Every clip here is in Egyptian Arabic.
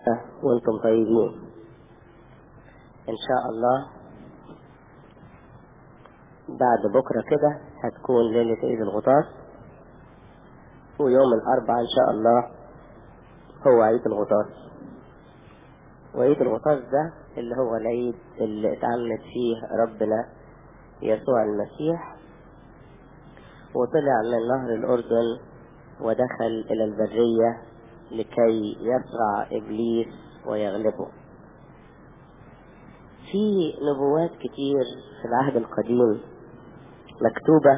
وانتم طيبين ان شاء الله بعد بكرة كده هتكون ليلة عيد الغطاس ويوم الأربعاء إن شاء الله هو عيد الغطاس وعيد الغطاس ده اللي هو العيد اللي اتعمد فيه ربنا يسوع المسيح وطلع من نهر الأردن ودخل إلى البرية لكي يصرع إبليس ويغلبه في نبوات كتير في العهد القديم مكتوبة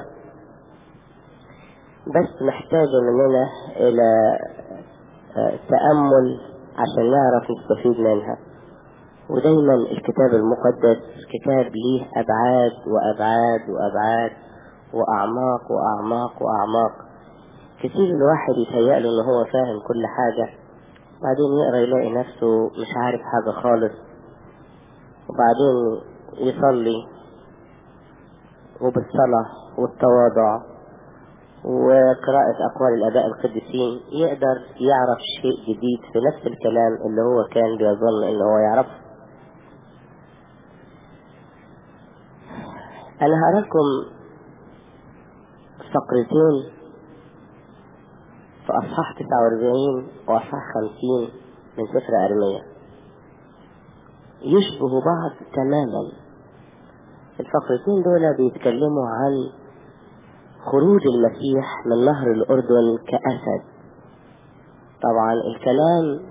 بس محتاجة مننا إلى تأمل عشان نعرف نستفيد منها ودايما الكتاب المقدس كتاب ليه أبعاد وأبعاد وأبعاد وأعماق وأعماق وأعماق كتير الواحد يتهيأله إن هو فاهم كل حاجة بعدين يقرأ يلاقي نفسه مش عارف حاجة خالص وبعدين يصلي وبالصلاة والتواضع وقراءة أقوال الآباء القديسين يقدر يعرف شيء جديد في نفس الكلام اللي هو كان بيظن إن هو يعرفه أنا هراكم فقرتين في أصحاح 49 وأصحاح 50 من سفر أرمية يشبه بعض تماما الفقرتين دول بيتكلموا عن خروج المسيح من نهر الأردن كأسد طبعا الكلام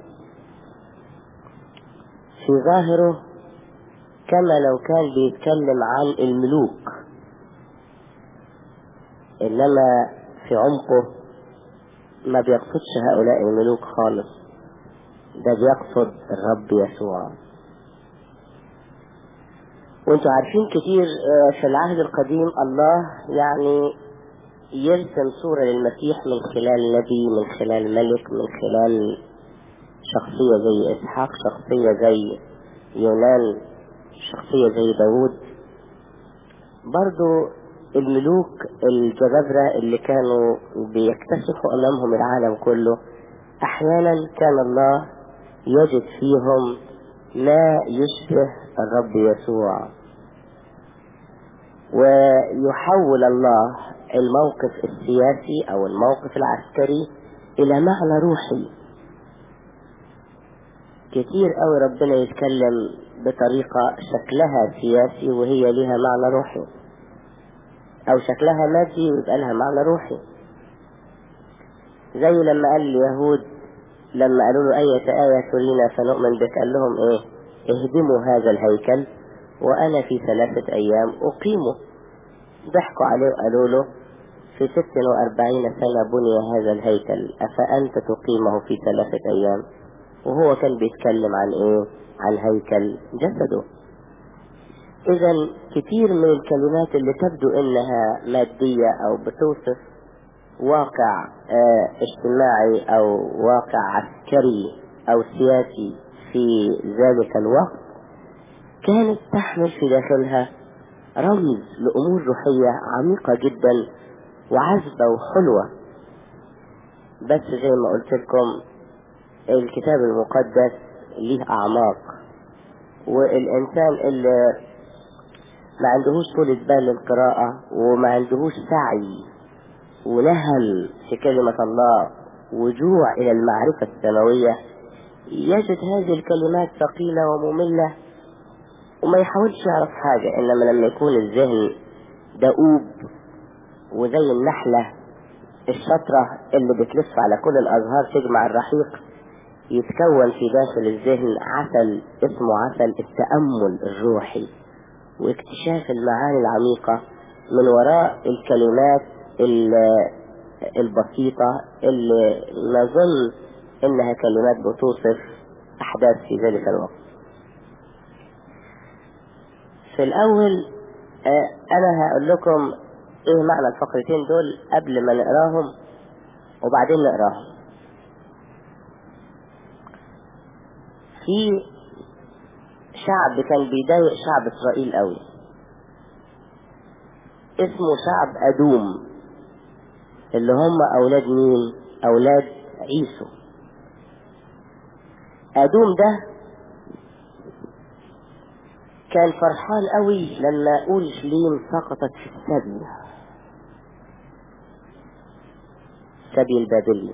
في ظاهره كما لو كان بيتكلم عن الملوك إنما في عمقه ما بيقصدش هؤلاء الملوك خالص ده بيقصد الرب يسوع وانتوا عارفين كتير في العهد القديم الله يعني يرسم صورة للمسيح من خلال نبي من خلال ملك من خلال شخصية زي إسحاق شخصية زي يونان شخصية زي داود برضو الملوك الجبابرة اللي كانوا بيكتشفوا أمامهم العالم كله أحيانا كان الله يجد فيهم ما يشبه الرب يسوع ويحول الله الموقف السياسي أو الموقف العسكري إلى معنى روحي كتير قوي ربنا يتكلم بطريقة شكلها سياسي وهي لها معنى روحي او شكلها مادي ويبقى لها معنى روحي زي لما قال اليهود لما قالوا له أية آية ترينا فنؤمن بك قال لهم ايه اهدموا هذا الهيكل وانا في ثلاثة ايام اقيمه ضحكوا عليه وقالوا له في ست واربعين سنة بني هذا الهيكل افأنت تقيمه في ثلاثة ايام وهو كان بيتكلم عن ايه عن هيكل جسده اذا كتير من الكلمات اللي تبدو انها مادية او بتوصف واقع اه اجتماعي او واقع عسكري او سياسي في ذلك الوقت كانت تحمل في داخلها رمز لامور روحية عميقة جدا وعذبة وحلوة بس زي ما قلت لكم الكتاب المقدس ليه اعماق والانسان اللي ما عندهوش طولة بال للقراءة وما عندهوش سعي ونهم في كلمة الله وجوع إلى المعرفة السماوية يجد هذه الكلمات ثقيلة ومملة وما يحاولش يعرف حاجة إنما لما يكون الذهن دؤوب وزي النحلة الشطرة اللي بتلف على كل الأزهار تجمع الرحيق يتكون في داخل الذهن عسل اسمه عسل التأمل الروحي واكتشاف المعاني العميقة من وراء الكلمات البسيطة اللي نظن انها كلمات بتوصف احداث في ذلك الوقت في الاول انا هقول لكم ايه معنى الفقرتين دول قبل ما نقراهم وبعدين نقراهم في شعب كان بيضايق شعب اسرائيل قوي اسمه شعب ادوم اللي هم اولاد مين اولاد عيسو أدوم ده كان فرحان قوي لما أورشليم سقطت في السبي السبي البابلي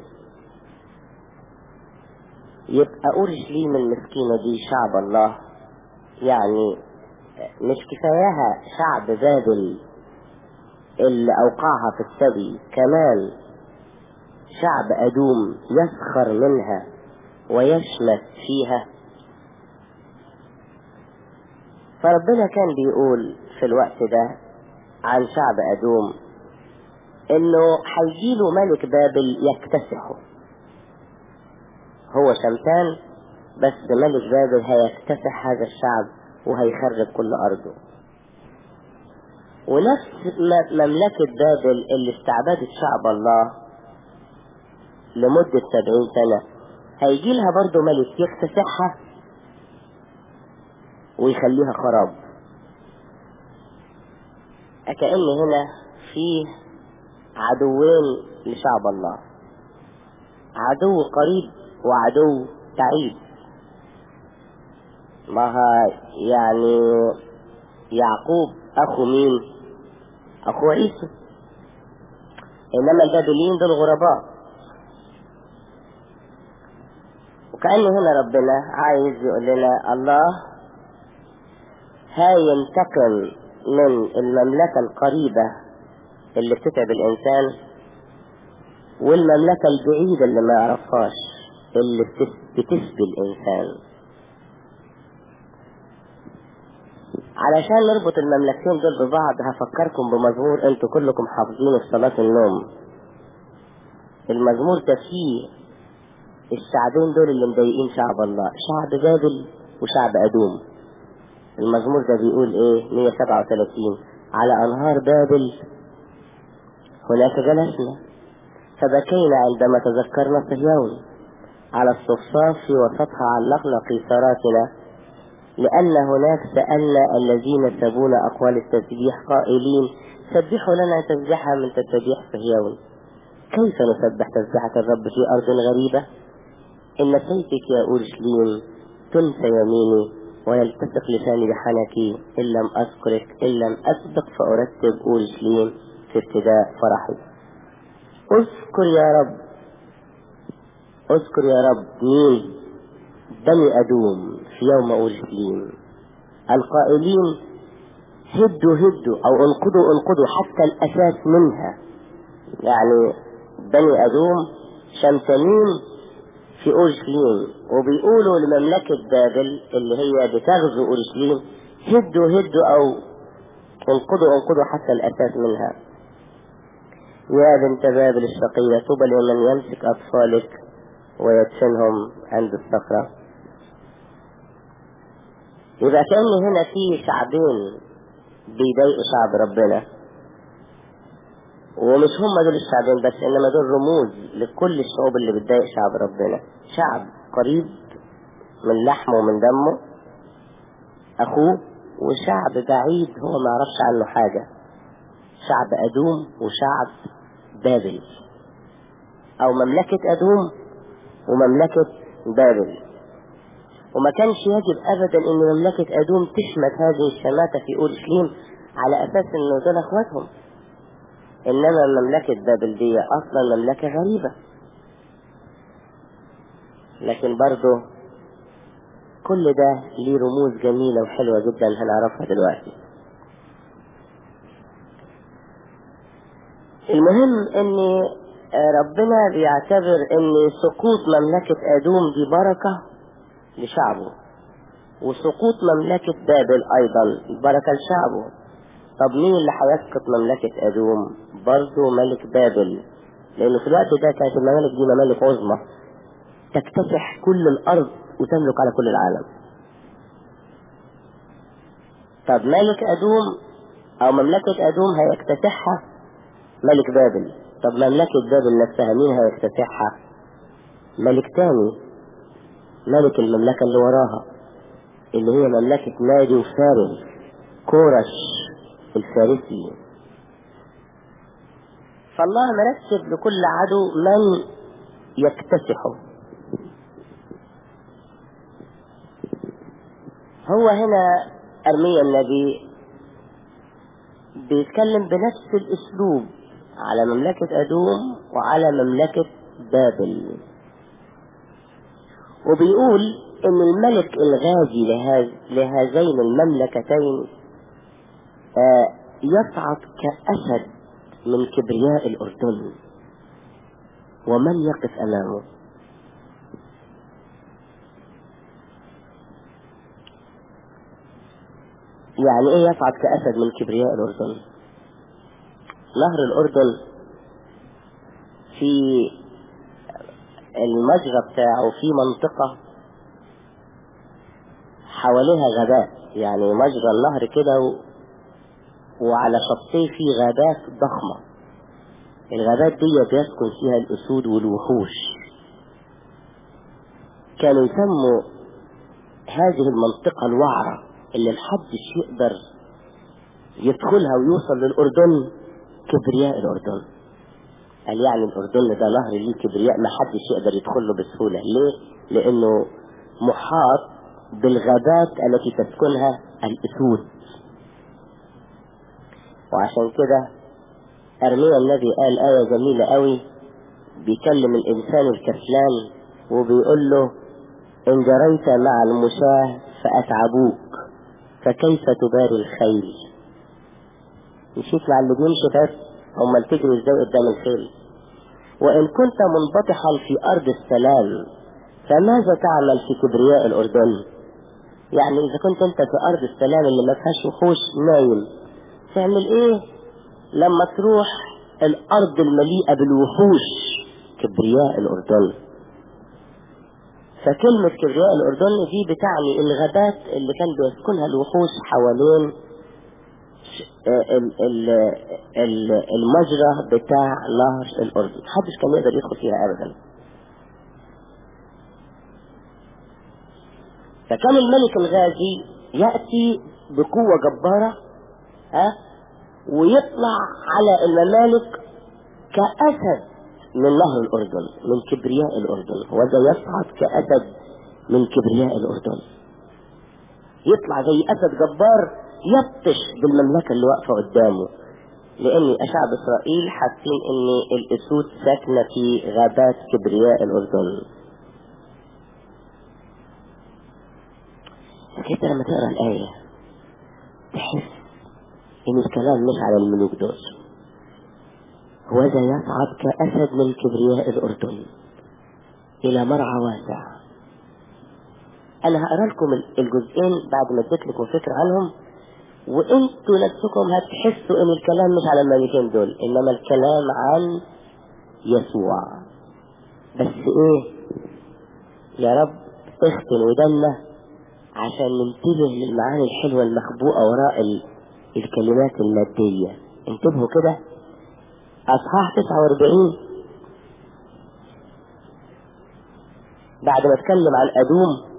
يبقى أورشليم المسكينة دي شعب الله يعني مش كفاياها شعب بابل اللي أوقعها في السبي كمان شعب أدوم يسخر منها ويشمت فيها فربنا كان بيقول في الوقت ده عن شعب أدوم انه هيجيله ملك بابل يكتسحه هو شمتان بس ملك بابل هيكتسح هذا الشعب وهيخرب كل أرضه ونفس مملكة بابل اللي استعبدت شعب الله لمدة سبعين سنة هيجي لها برضه ملك يكتسحها ويخليها خراب كأن هنا في عدوين لشعب الله عدو قريب وعدو بعيد ما يعني يعقوب اخو مين اخو عيسى انما البابليين دول غرباء وكأن هنا ربنا عايز يقول لنا الله ها ينتقم من المملكة القريبة اللي بتتعب الإنسان والمملكة البعيدة اللي ما يعرفهاش اللي بتسبي الإنسان علشان نربط المملكتين دول ببعض هفكركم بمزمور انتوا كلكم حافظينه في صلاة النوم المزمور ده فيه الشعبين دول اللي مضايقين شعب الله شعب بابل وشعب أدوم المزمور ده بيقول ايه 137 على أنهار بابل هناك جلسنا فبكينا عندما تذكرنا صهيون على الصفاف في وسطها علقنا قيثاراتنا لأن هناك سألنا الذين سبون أقوال التسبيح قائلين سبحوا لنا تسبيحا من تسبيح صهيون كيف نسبح تسبيحة الرب في أرض غريبة إن سيفك يا أورشليم تنسى يميني ويلتصق لساني بحنكي إن لم أذكرك إن لم أسبق فأرتب أورشليم في ابتداء فرحي اذكر يا رب اذكر يا رب مين بني أدوم في يوم أورشليم القائلين هدوا هدوا أو انقضوا انقضوا حتى الأساس منها يعني بني أدوم شمسانين في أورشليم وبيقولوا لمملكة بابل اللي هي بتغزو أورشليم هدوا هدوا أو انقضوا انقضوا حتى الأساس منها يا بنت بابل الشقية طوبى لمن يمسك أطفالك ويدفنهم عند الصخرة يبقى كأن هنا في شعبين بيضايقوا شعب ربنا ومش هم دول الشعبين بس انما دول رموز لكل الشعوب اللي بتضايق شعب ربنا شعب قريب من لحمه ومن دمه اخوه وشعب بعيد هو ما يعرفش عنه حاجة شعب ادوم وشعب بابل او مملكة ادوم ومملكة بابل وما كانش يجب ابدا ان مملكة ادوم تشمت هذه الشماتة في اورشليم على اساس انه دول اخواتهم انما مملكة بابل دي اصلا مملكة غريبة لكن برضه كل ده ليه رموز جميلة وحلوة جدا هنعرفها دلوقتي المهم ان ربنا بيعتبر ان سقوط مملكة ادوم دي بركة لشعبه وسقوط مملكة بابل ايضا بركة لشعبه طب مين اللي هيسقط مملكة ادوم برضه ملك بابل لانه في الوقت ده كانت الممالك دي ممالك عظمى تكتسح كل الارض وتملك على كل العالم طب ملك ادوم او مملكة ادوم هيكتسحها ملك بابل طب مملكة بابل نفسها مين هيكتسحها ملك تاني ملك المملكة اللي وراها اللي هي مملكة نادي وفارس كورش الفارسي فالله مرتب لكل عدو من يكتسحه هو هنا أرميا النبي بيتكلم بنفس الأسلوب على مملكة أدوم وعلى مملكة بابل وبيقول إن الملك الغازي لهذين المملكتين آه، يصعد كأسد من كبرياء الأردن ومن يقف أمامه يعني ايه يصعد كأسد من كبرياء الأردن نهر الأردن في المجرى بتاعه في منطقة حواليها غابات يعني مجرى النهر كده و... وعلى شطيه في غابات ضخمة الغابات دي بيسكن فيها الأسود والوحوش كانوا يسموا هذه المنطقة الوعرة اللي محدش يقدر يدخلها ويوصل للأردن كبرياء الأردن قال يعني الأردن ده نهر ليه كبرياء ما حدش يقدر يدخل له بسهولة ليه؟ لأنه محاط بالغابات التي تسكنها الأسود وعشان كده أرميا الذي قال آية جميلة قوي بيكلم الإنسان الكسلان وبيقول له إن جريت مع المشاه فأتعبوك فكيف تباري الخيل مشيت مع اللي بيمشي بس امال تجري ازاي قدام الخيل وان كنت منبطحا في ارض السلام فماذا تعمل في كبرياء الاردن يعني اذا كنت انت في ارض السلام اللي ما فيهاش وحوش نايم تعمل ايه لما تروح الارض المليئة بالوحوش كبرياء الاردن فكلمة كبرياء الأردن دي بتعني الغابات اللي كان بيسكنها الوحوش حوالين المجرى بتاع نهر الأردن محدش كان يقدر يدخل فيها أبدا فكان الملك الغازي يأتي بقوة جبارة ها ويطلع على الممالك كأسد من نهر الأردن من كبرياء الأردن وذا يصعد كأسد من كبرياء الأردن يطلع زي أسد جبار يبطش بالمملكة اللي واقفة قدامه لأن شعب إسرائيل حاسين إن الأسود ساكنة في غابات كبرياء الأردن فكيف لما تقرأ الآية تحس إن الكلام مش على الملوك دول وذا يصعد كأسد من كبرياء الأردن إلى مرعى واسع أنا هقرا لكم الجزئين بعد ما اديت لكم فكرة عنهم وانتوا نفسكم هتحسوا ان الكلام مش على الملكين دول انما الكلام عن يسوع بس ايه يا رب اختن ودنا عشان ننتبه للمعاني الحلوة المخبوءة وراء الكلمات المادية انتبهوا كده أصحاح 49 بعد ما اتكلم عن أدوم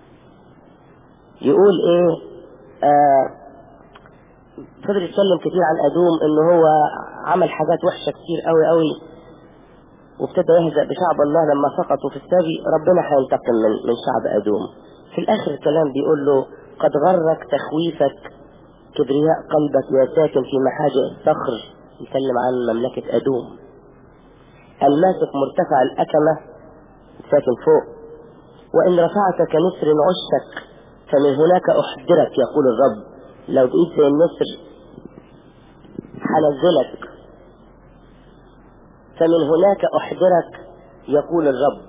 يقول إيه آه فضل يتكلم كتير عن أدوم إن هو عمل حاجات وحشة كتير قوي قوي وابتدى يهزأ بشعب الله لما سقطوا في السبي ربنا هينتقم من من شعب أدوم في الآخر الكلام بيقول له قد غرك تخويفك كبرياء قلبك يا ساكن في محاجئ الصخر يتكلم عن مملكة أدوم الماسك مرتفع الأكمة ساكن فوق وإن رفعت كنسر عشك فمن هناك أحضرك يقول الرب لو بقيت زي النسر حنزلك فمن هناك أحضرك يقول الرب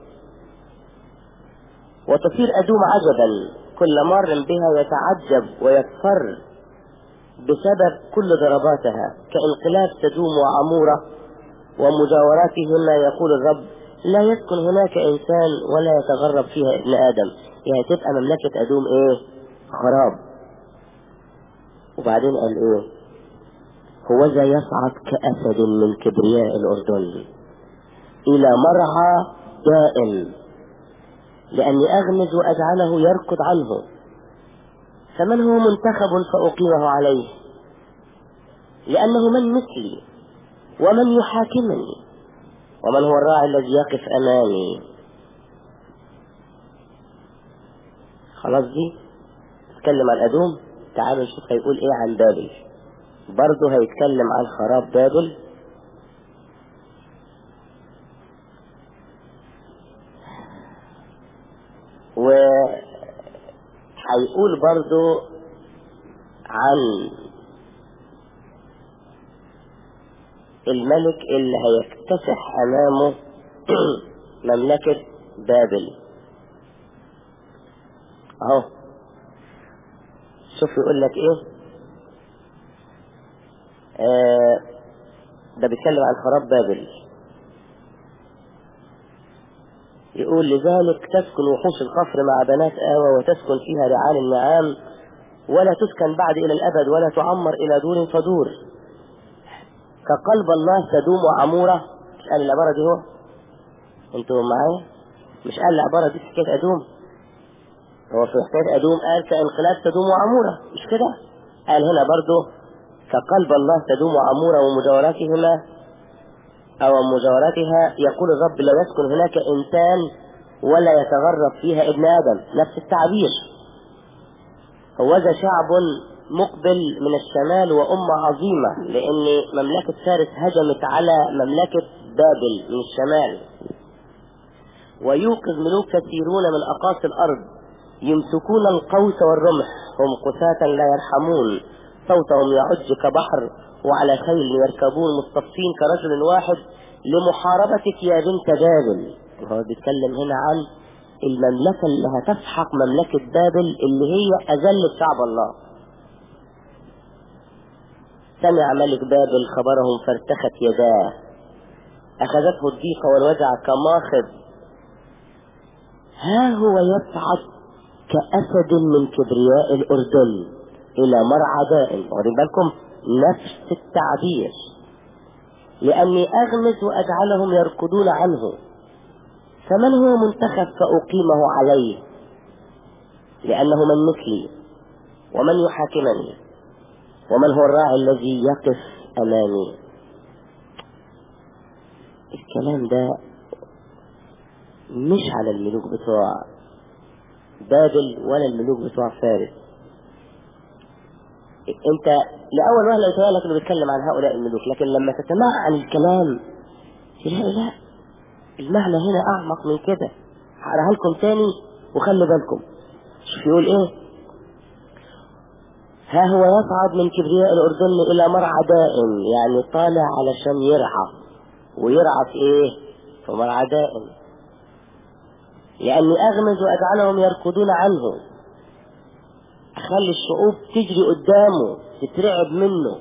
وتصير أدوم عجبا كل مار بها يتعجب ويكفر بسبب كل ضرباتها كانقلاب سدوم وعمورة ومجاوراتهما يقول الرب لا يسكن هناك إنسان ولا يتغرب فيها ابن آدم يعني تبقى مملكة أدوم إيه خراب وبعدين قال إيه هو ذا يصعد كأسد من كبرياء الأردن إلى مرعى دائم لأني أغمز وأجعله يركض عنه فمن هو منتخب فأقيمه عليه لأنه من مثلي ومن يحاكمني ومن هو الراعي الذي يقف أمامي خلاص دي اتكلم عن ادوم تعالوا نشوف هيقول ايه عن بابل برضه هيتكلم عن خراب بابل وهيقول برضو عن الملك اللي هيكتسح امامه مملكة بابل اهو شوف يقول لك ايه آه ده بيتكلم عن خراب بابل يقول لذلك تسكن وحوش القفر مع بنات آوى وتسكن فيها رعال النعام ولا تسكن بعد إلى الأبد ولا تعمر إلى دور فدور كقلب الله تدوم وعمورة مش قال العبارة دي هو انتوا معايا مش قال العبارة دي في حكاية أدوم هو في حكاية أدوم قال كانقلاب تدوم وعمورة مش كده قال هنا برضو كقلب الله تدوم وعمورة ومجاوراتهما أو مجاورتها يقول الرب لا يسكن هناك إنسان ولا يتغرب فيها ابن آدم نفس التعبير هوذا شعب مقبل من الشمال وأمة عظيمة لأن مملكة فارس هجمت على مملكة بابل من الشمال ويوقظ ملوك كثيرون من أقاصي الأرض يمسكون القوس والرمح هم قساة لا يرحمون صوتهم يعج كبحر وعلى خيل يركبون مصطفين كرجل واحد لمحاربتك يا بنت بابل هو بيتكلم هنا عن المملكة اللي هتسحق مملكة بابل اللي هي أذلت شعب الله سمع ملك بابل خبرهم فارتخت يداه أخذته الضيقة والوجع كماخذ ها هو يصعد كأسد من كبرياء الأردن إلى مرعى دائم واخدين بالكم نفس التعبير لأني أغمز وأجعلهم يركضون عنه فمن هو منتخب فأقيمه عليه لأنه من مثلي ومن يحاكمني ومن هو الراعي الذي يقف أمامي الكلام ده مش على الملوك بتوع بابل ولا الملوك بتوع فارس انت لأول وهلة يتهيألك انه بيتكلم عن هؤلاء الملوك لكن لما تتمعن الكلام تلاقي لا المعنى هنا أعمق من كده هقراها لكم تاني وخلي بالكم شوف يقول ايه ها هو يصعد من كبرياء الأردن إلى مرعى دائم يعني طالع علشان يرعى ويرعى في ايه في مرعى دائم لأني أغمز وأجعلهم يركضون عنه أخلي الشعوب تجري قدامه تترعب منه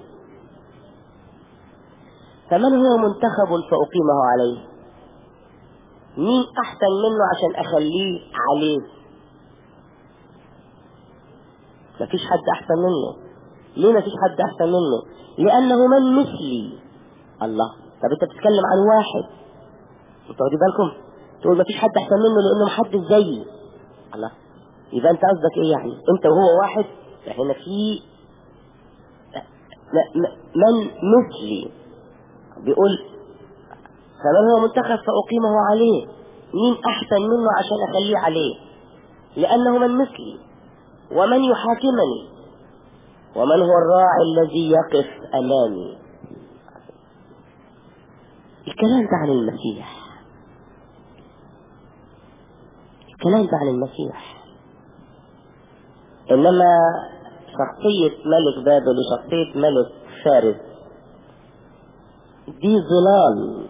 فمن هو منتخب فأقيمه عليه مين أحسن منه عشان أخليه عليه مفيش حد أحسن منه ليه مفيش حد أحسن منه لأنه من مثلي الله طب أنت بتتكلم عن واحد انتوا واخدين بالكم تقول مفيش حد أحسن منه لأنه محدش زيي الله يبقى أنت قصدك إيه يعني أنت وهو واحد هنا في من مثلي بيقول فمن هو منتخب فأقيمه عليه مين أحسن منه عشان أخليه عليه لأنه من مثلي ومن يحاكمني ومن هو الراعي الذي يقف أمامي الكلام ده عن المسيح الكلام ده عن المسيح إنما شخصية ملك بابل وشخصية ملك فارس دي ظلال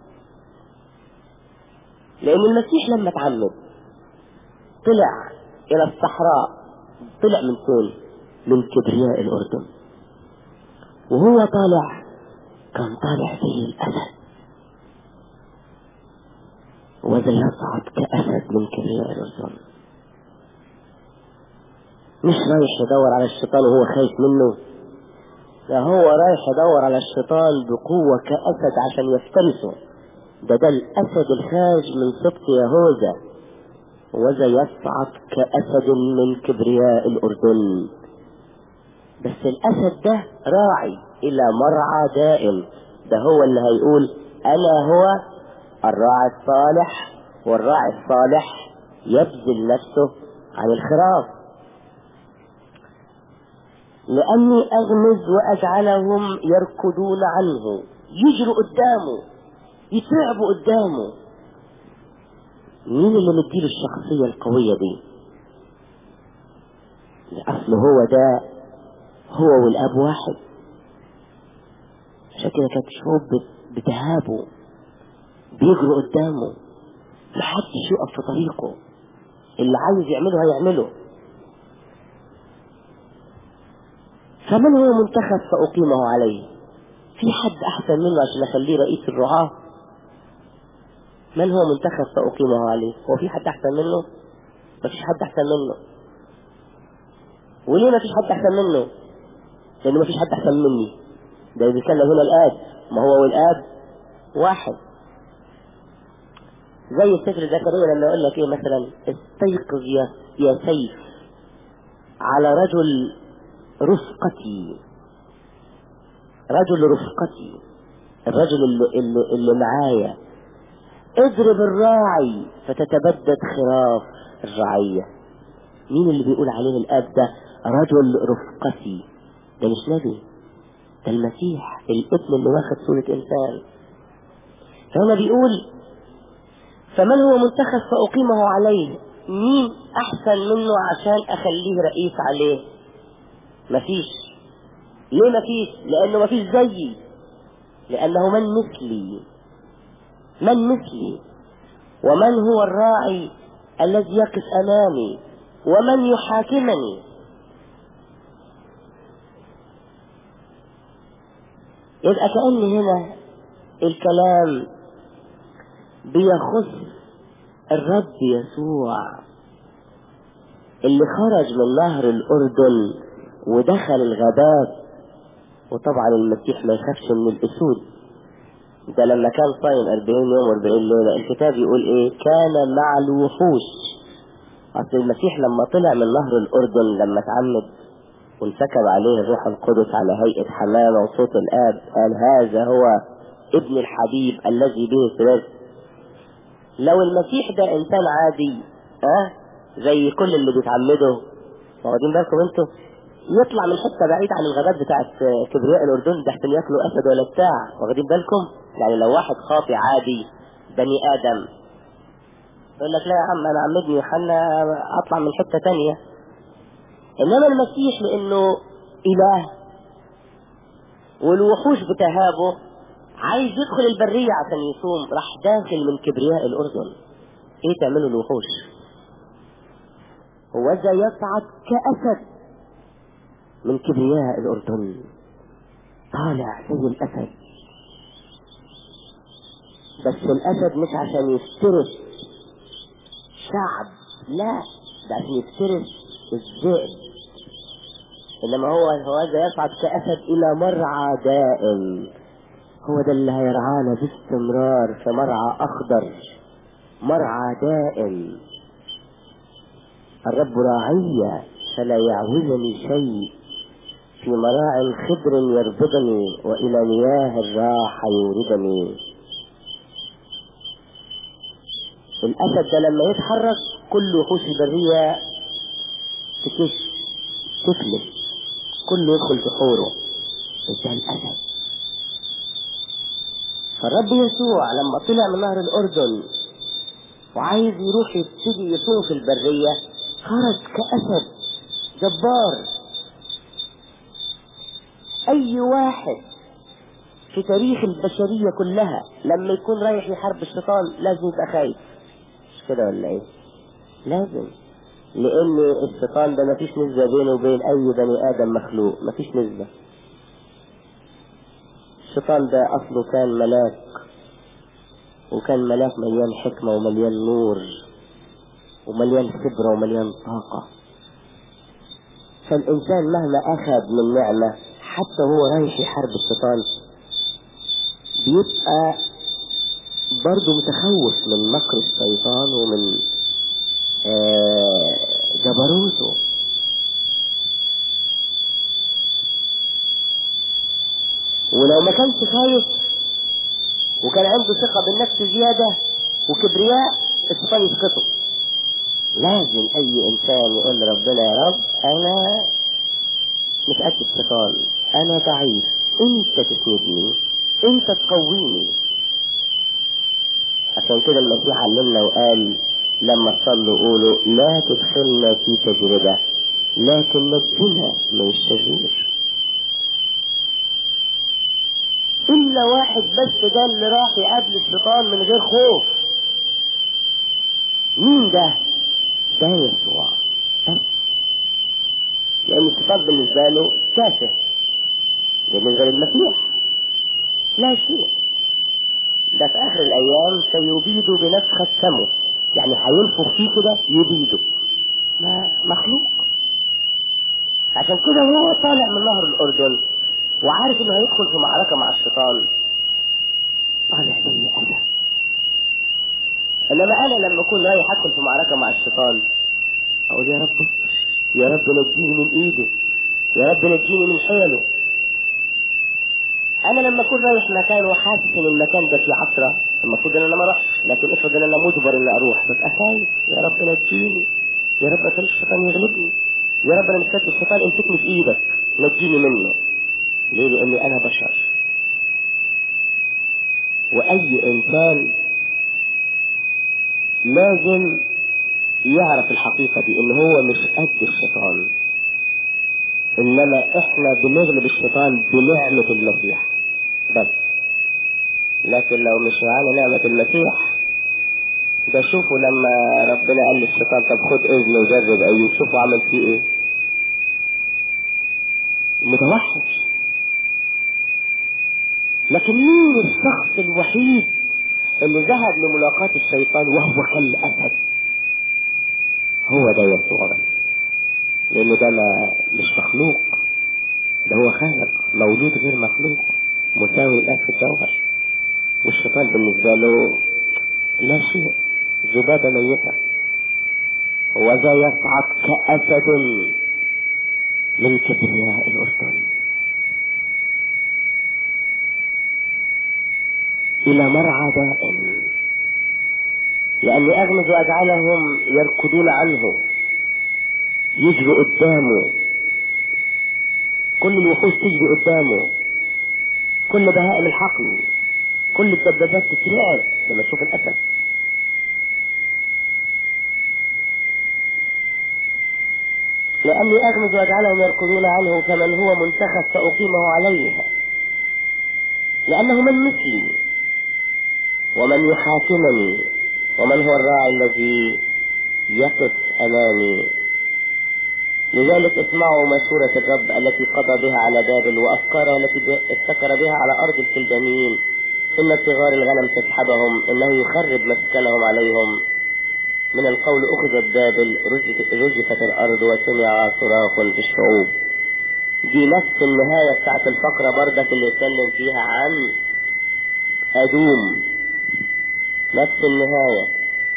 لأن المسيح لما اتعمد طلع إلى الصحراء طلع من فين؟ من كبرياء الأردن وهو طالع كان طالع فيه الأسد وذا يصعد كأسد من كبرياء الأردن مش رايح يدور على الشيطان وهو خايف منه ده هو رايح يدور على الشيطان بقوة كأسد عشان يفترسه ده ده الأسد الخارج من سبط يهوذا وذا يصعد كأسد من كبرياء الأردن بس الأسد ده راعي إلى مرعى دائم ده هو اللي هيقول أنا هو الراعي الصالح والراعي الصالح يبذل نفسه عن الخراف لأني أغمز وأجعلهم يركضون عنه يجروا قدامه يتعبوا قدامه مين اللي مديله الشخصية القوية دي أصل هو ده هو والأب واحد عشان كده كانت شعوب بتهابه بيجروا قدامه محدش يقف في طريقه اللي عايز يعمله هيعمله فمن هو منتخب فأقيمه عليه في حد أحسن منه عشان أخليه رئيس الرعاة من هو منتخب فأقيمه عليه هو في حد أحسن منه ما فيش حد أحسن منه وليه ما فيش حد أحسن منه لأنه ما فيش حد أحسن مني ده بيتكلم هنا الآب ما هو والآب واحد زي سفر زكريا لما يقول لك ايه مثلا استيقظ يا يا سيف على رجل رفقتي رجل رفقتي الرجل اللي, اللي, اللي معايا اضرب الراعي فتتبدد خراف الرعية مين اللي بيقول عليه الاب ده رجل رفقتي ده مش نبي ده المسيح الابن اللي واخد صورة انسان فهنا بيقول فمن هو منتخب فأقيمه عليه مين أحسن منه عشان أخليه رئيس عليه مفيش ليه مفيش لأنه مفيش زيي لأنه من مثلي من مثلي ومن هو الراعي الذي يقف أمامي ومن يحاكمني يبقى كأن هنا الكلام بيخص الرب يسوع اللي خرج من نهر الأردن ودخل الغابات وطبعا المسيح ما يخافش من الأسود ده لما كان صايم 40 يوم و40 ليلة الكتاب يقول ايه كان مع الوحوش اصل المسيح لما طلع من نهر الأردن لما اتعمد وانسكب عليه الروح القدس على هيئة حمامة وصوت الآب قال هذا هو ابن الحبيب الذي به سررت لو المسيح ده انسان عادي ها أه؟ زي كل اللي بيتعمدوا واخدين بالكم انتوا يطلع من حته بعيد عن الغابات بتاعت كبرياء الاردن ده احسن ياكلوا اسد ولا بتاع واخدين بالكم يعني لو واحد خاطي عادي بني ادم يقول لك لا يا عم انا عمدني يوحنا اطلع من حته تانية انما المسيح لانه اله والوحوش بتهابه عايز يدخل البرية عشان يصوم راح داخل من كبرياء الأردن ايه تعملوا الوحوش هو ذا يصعد كأسد من كبرياء الأردن طالع زي الأسد بس الأسد مش عشان يفترس شعب لا ده عشان يفترس الذئب إنما هو هو ذا يصعد كأسد إلى مرعى دائم هو ده اللي هيرعانا باستمرار في مرعى أخضر مرعى دائم الرب راعي فلا يعوزني شيء في مراع خضر يربضني وإلى مياه الراحة يوردني الأسد ده لما يتحرك كل وحوش البرية تكش تفلت كله يدخل في حوره ده الأسد فالرب يسوع لما طلع من نهر الأردن وعايز يروح يبتدي يصوم في البرية خرج كأسد جبار أي واحد في تاريخ البشرية كلها لما يكون رايح يحارب الشيطان لازم يبقى خايف مش كده ولا ايه؟ لازم لأن الشيطان ده مفيش نسبة بينه وبين أي بني آدم مخلوق مفيش نسبة الشيطان ده أصله كان ملاك وكان ملاك مليان حكمة ومليان نور ومليان خبرة ومليان طاقة فالإنسان مهما أخذ من نعمة حتى هو رايح يحارب الشيطان بيبقى برضه متخوف من مكر الشيطان ومن آه جبروته ولو ما كانش خايف وكان عنده ثقة بالنفس زيادة وكبرياء الشيطان يسقطه لازم اي انسان يقول لربنا يا رب انا مش قد الشيطان انا ضعيف انت تسندني انت تقويني عشان كده المسيح علمنا وقال لما تصلوا قولوا لا تدخلنا في تجربة لكن نجنا من الشرير إلا واحد بس ده اللي راح يقابل الشيطان من غير خوف مين ده؟ ده يسوع بس لأن الشيطان بالنسبة له تافه بالنسبة للمسيح لا شيء ده في آخر الأيام سيبيد بنفخة فمه يعني هينفخ فيه كده يبيده ما مخلوق عشان كده هو طالع من نهر الأردن وعارف انه هيدخل في معركة مع الشيطان طالع زي أسد انما انا لما اكون رايح ادخل في معركة مع الشيطان اقول يا رب يا رب نجيني من ايده يا رب نجيني من حيله انا لما اكون رايح مكان وحاسس ان المكان ده فيه عصرة المفروض ان انا ما اروحش لكن افرض ان انا مجبر اني اروح ببقى خايف يا رب نجيني يا رب ما الشيطان يغلبني يا رب انا مش قد الشيطان امسكني في ايدك نجيني منه ليه لاني انا بشر واي انسان لازم يعرف الحقيقة دي ان هو مش قد الشيطان انما احنا بنغلب الشيطان بنعمة المسيح بس لكن لو مش معانا نعمة المسيح ده شوفوا لما ربنا قال للشيطان طب خد اذن وجرب ايوب شوفوا عمل فيه ايه متوحش لكن مين الشخص الوحيد اللي ذهب لملاقاة الشيطان وهو كالأسد هو ده يسوع بس لأن ده ما مش مخلوق ده هو خالق مولود غير مخلوق مساوي الآن في الجوهر والشيطان بالنسبة له لا شيء ذبابة ميتة وذا يصعد كأسد من كبرياء الأردن إلى مرعى دائم لأني أغمز وأجعلهم يركضون عنه يجري قدامه كل الوحوش تجري قدامه كل بهائم الحقل كل الدبابات تترعب لما تشوف الأسد لأني أغمز وأجعلهم يركضون عنه فمن هو منتخب فأقيمه عليه لأنه من مثلي ومن يحاكمني ومن هو الراعي الذي يقف أمامي لذلك اسمعوا مشورة الرب التي قضى بها على بابل وأفكاره التي ابتكر بها على أرض الكلدانيين إن صغار الغنم تسحبهم إنه يخرب مسكنهم عليهم من القول أخذت بابل رجفت الأرض وسمع صراخ في الشعوب دي نفس النهاية بتاعت الفقرة بردك اللي اتكلم فيها عن أدوم نفس النهاية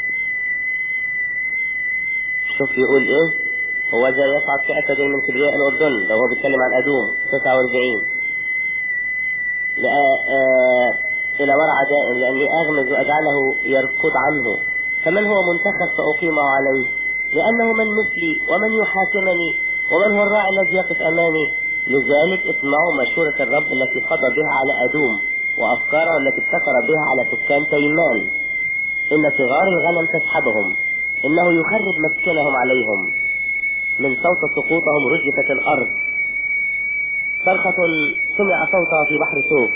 شوف يقول ايه هو ذا يصعد في أسد من كبرياء الأردن لو هو بيتكلم عن أدوم 49 لأ آه إلى ورع دائم لأني أغمز وأجعله يركض عنه فمن هو منتخب فأقيمه عليه لأنه من مثلي ومن يحاكمني ومن هو الراعي الذي يقف أمامي لذلك اسمعوا مشورة الرب التي قضى بها على أدوم وأفكاره التي ابتكر بها على سكان تيمان إن صغار الغنم تسحبهم إنه يخرب مسكنهم عليهم من صوت سقوطهم رجفت الأرض صرخة سمع صوتها في بحر سوف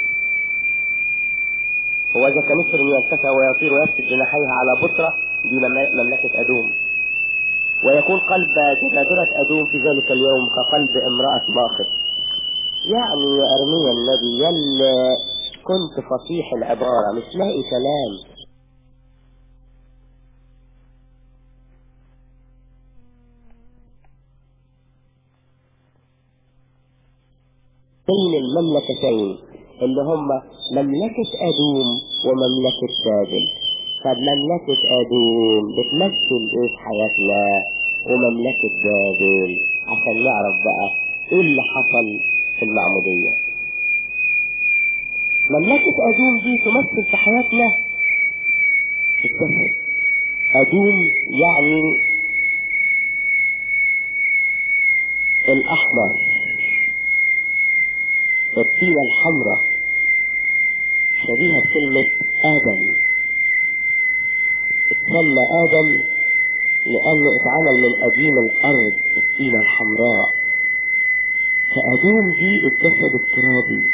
هو إذا كنسر يرتفع ويطير ويسجد جناحيها على بصرة دي مملكة أدوم ويكون قلب جبابرة أدوم في ذلك اليوم كقلب امرأة باخر يعني يا أرميا النبي يل كنت فصيح العبارة مش لاقي كلام بين المملكتين اللي هم مملكة أدوم ومملكة بابل فمملكة أدوم بتمثل إيه في حياتنا ومملكة بابل عشان نعرف بقى إيه اللي حصل في المعمودية مملكة أدوم دي تمثل في حياتنا الجسد أدوم يعني الأحمر الطينة الحمراء شبيهة بكلمة آدم اتسمى آدم لأنه اتعمل من قديم الأرض الطينة الحمراء فأدوم دي الجسد الترابي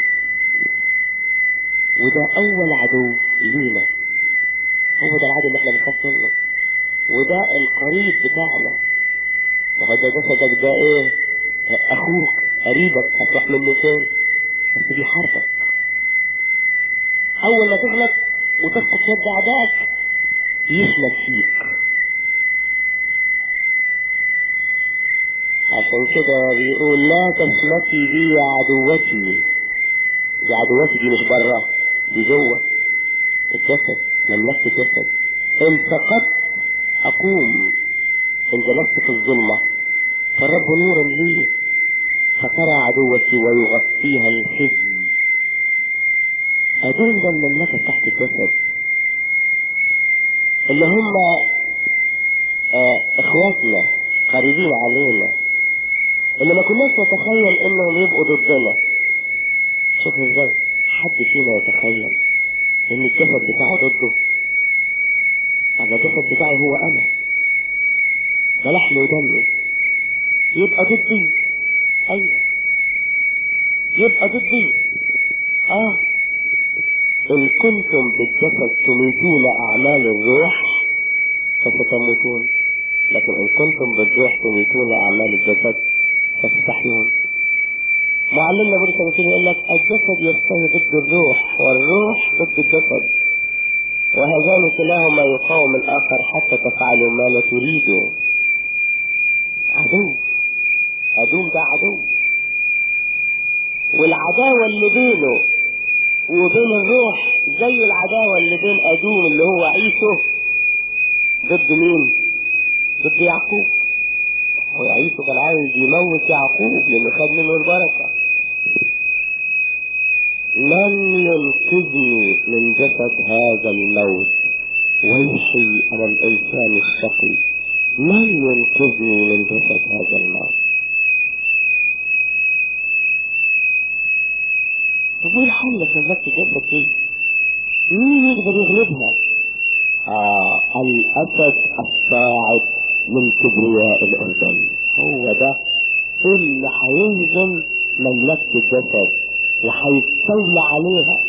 وده أول عدو لينا هو ده العدو اللي احنا بنخاف منه وده القريب بتاعنا وهو ده جسدك ده ايه اخوك قريبك هتروح منه فين بس بيحاربك اول ما تغلط وتسقط يد اعدائك يشمت فيك عشان كده بيقول لا تشمتي بي يا عدوتي دي عدوتي دي مش بره دي جوه الجسد مملكة الجسد ان سقطت اقوم ان جلست في الظلمة فالرب نور لي فترى عدوتي ويغطيها الحزن هدول ده المملكة تحت الجسد اللي هم آه اخواتنا قريبين علينا اللي ما كناش نتخيل انهم يبقوا ضدنا شوف ازاي حد فينا يتخيل ان الجسد بتاعه ضده انا الجسد بتاعي هو انا ده لحم ودمي يبقى ضدي ايوه يبقى ضدي اه ان كنتم بالجسد تميتون اعمال الروح فستموتون لكن ان كنتم بالروح تميتون اعمال الجسد فستحيون معلمنا بولس الرسول يقول لك الجسد يستوي ضد الروح والروح ضد الجسد وهذان كلاهما يقاوم الاخر حتى تفعلوا ما لا تريدوا عدو عدو ده عدو والعداوة اللي بينه وبين الروح زي العداوة اللي بين أدوم اللي هو عيسو ضد مين ضد يعقوب وعيسو كان عايز يموت يعقوب لأنه خد منه البركة من ينقذني من جسد هذا الموت ويحيي على الإنسان الشقي من ينقذني من جسد هذا الموت طب ايه الحل في مملكة الجسد دي؟ مين يقدر يغلبها؟ آه الأسد الصاعد من كبرياء الأردن هو ده اللي هيهزم مملكة الجسد وهيستولى عليها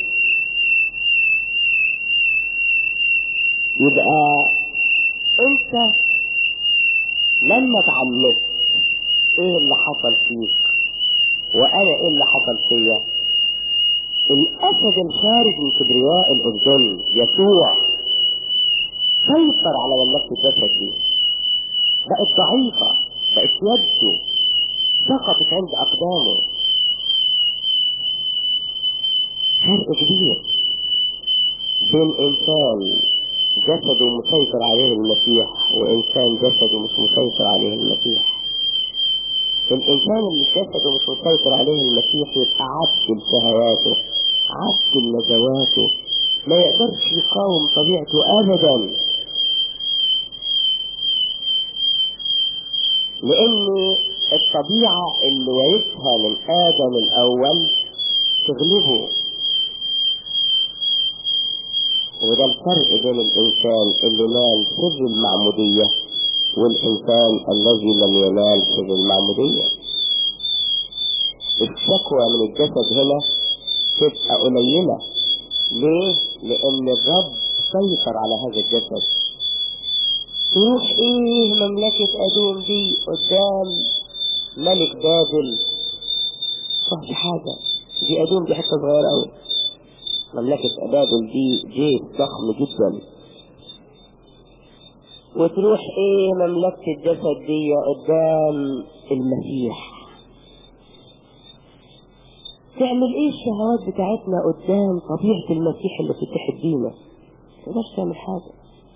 يبقى انت لما اتعلمت ايه اللي حصل فيك وانا ايه اللي حصل فيا الاسد الخارج من كبرياء الاردن يسوع سيطر على مملكة الجسد دي بقت ضعيفة بقت يده سقطت عند اقدامه فرق كبير بين انسان جسده مسيطر عليه المسيح وانسان جسده مش مسيطر عليه المسيح الانسان اللي جسده مش مسيطر عليه المسيح يبقى عبد لشهواته عبد لنزواته ما يقدرش يقاوم طبيعته ابدا لان الطبيعة اللي ورثها من ادم الاول تغلبه وده الفرق بين الانسان اللي نال سر المعمودية والانسان الذي لم ينال سر المعمودية الشكوى من الجسد هنا تبقى قليلة ليه؟ لان الرب سيطر على هذا الجسد تروح ايه مملكة ادوم دي قدام ملك بابل صح حاجة دي ادوم دي حتة صغيرة اوي مملكة بابل دي جيش ضخم جدا وتروح ايه مملكة الجسد دي قدام المسيح تعمل ايه الشهوات بتاعتنا قدام طبيعة المسيح اللي بتتحد بينا تقدرش تعمل حاجة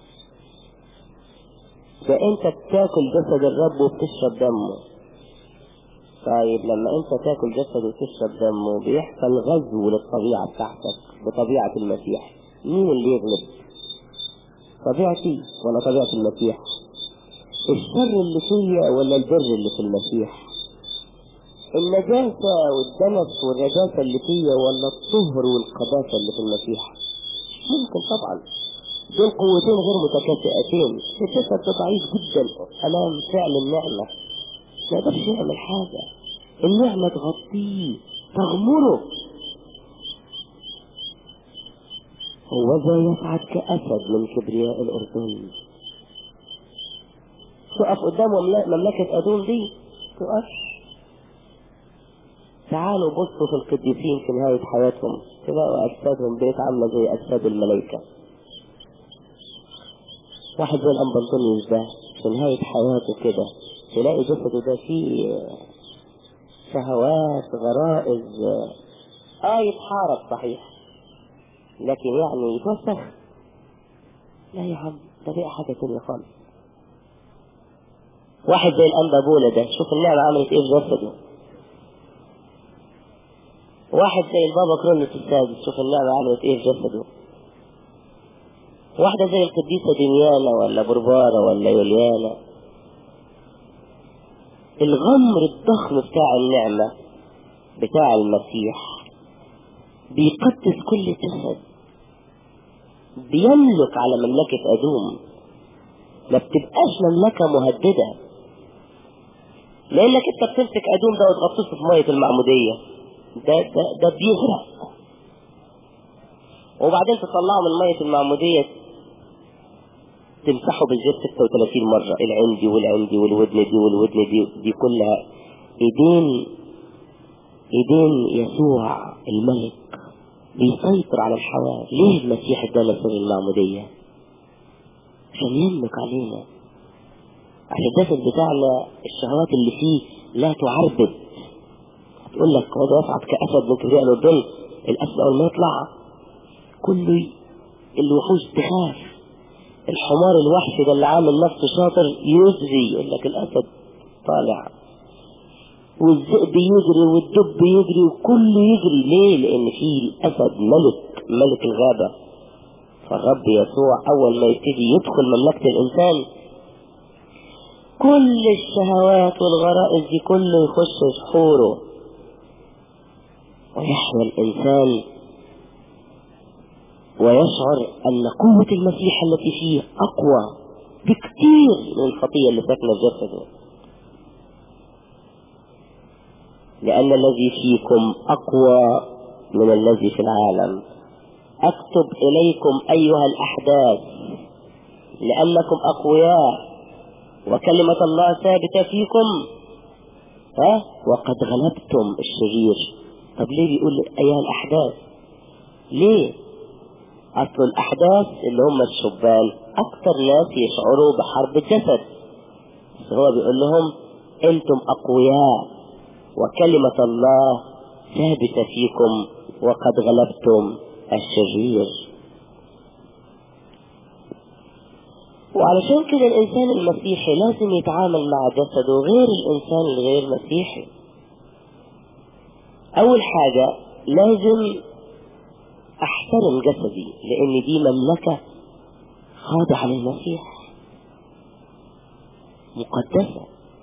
ده انت بتاكل جسد الرب وبتشرب دمه طيب لما انت تاكل جسد وتشرب دمه بيحصل غزو للطبيعة بتاعتك بطبيعة المسيح مين اللي يغلب طبيعتي ولا طبيعة المسيح الشر اللي فيا ولا البر اللي في المسيح النجاسة والدنس والرجاسة اللي فيا ولا الطهر والقداسة اللي في المسيح ممكن طبعا دول قوتين غير متكافئتين الجسد ده ضعيف جدا امام فعل النعمة ما يقدرش يعمل حاجة النعمة تغطيه تغمره هو ذا يصعد كأسد من كبرياء الأردن تقف قدام مملكة أدوم دي تقف تعالوا بصوا في القديسين في نهاية حياتهم تلاقوا أجسادهم بيت عاملة زي أجساد الملائكة واحد زي الأنبنطونيوس ده في نهاية حياته كده تلاقي جسده ده فيه شهوات غرائز اه يتحارب صحيح لكن يعني يتوسخ لا يا عم ده بقى حاجة تانية خالص واحد زي الأنبا بولا ده شوف النعمة عملت ايه في جسده واحد زي البابا كرونس السادس شوف النعمة عملت ايه في جسده واحدة زي القديسة دميانة ولا بربارة ولا يوليانا الغمر الضخم بتاع النعمة بتاع المسيح بيقدس كل جسد بيملك على مملكة أدوم ما بتبقاش مملكة مهددة لأنك أنت بتمسك أدوم ده وتغطسه في مية المعمودية ده ده ده بيغرق وبعدين تطلعه من مية المعمودية تمسحه بالزيت 36 مرة العندي والعندي والودن دي والودن دي دي كلها ايدين ايدين يسوع الملك بيسيطر على الحواس ليه المسيح ادانا سر المعمودية عشان يملك علينا عشان الجسد بتاعنا الشهوات اللي فيه لا تعربد تقول لك هو ده يصعد كأسد من كبرياء الأردن الأسد أول ما يطلع كله الوحوش تخاف الحمار الوحشي ده اللي عامل نفسه شاطر يجري يقول لك الأسد طالع والذئب يجري والدب يجري وكله يجري ليه لأن فيه الأسد ملك ملك الغابة فالرب يسوع أول ما يبتدي يدخل مملكة الإنسان كل الشهوات والغرائز دي كله يخش في حوره ويحيا الإنسان ويشعر أن قوة المسيح التي فيه أقوى بكثير من الخطية اللي ساكنة في جسده لأن الذي فيكم أقوى من الذي في العالم أكتب إليكم أيها الأحداث لأنكم أقوياء وكلمة الله ثابتة فيكم ها وقد غلبتم الشرير طب ليه بيقول أيها الأحداث ليه أصل الأحداث اللي هم الشبان أكثر ناس يشعروا بحرب الجسد بس هو بيقول لهم أنتم أقوياء وكلمة الله ثابتة فيكم وقد غلبتم الشرير وعلشان كده الإنسان المسيحي لازم يتعامل مع جسده غير الإنسان الغير مسيحي أول حاجة لازم أحترم جسدي لأن دي مملكة خاضعة للمسيح مقدسة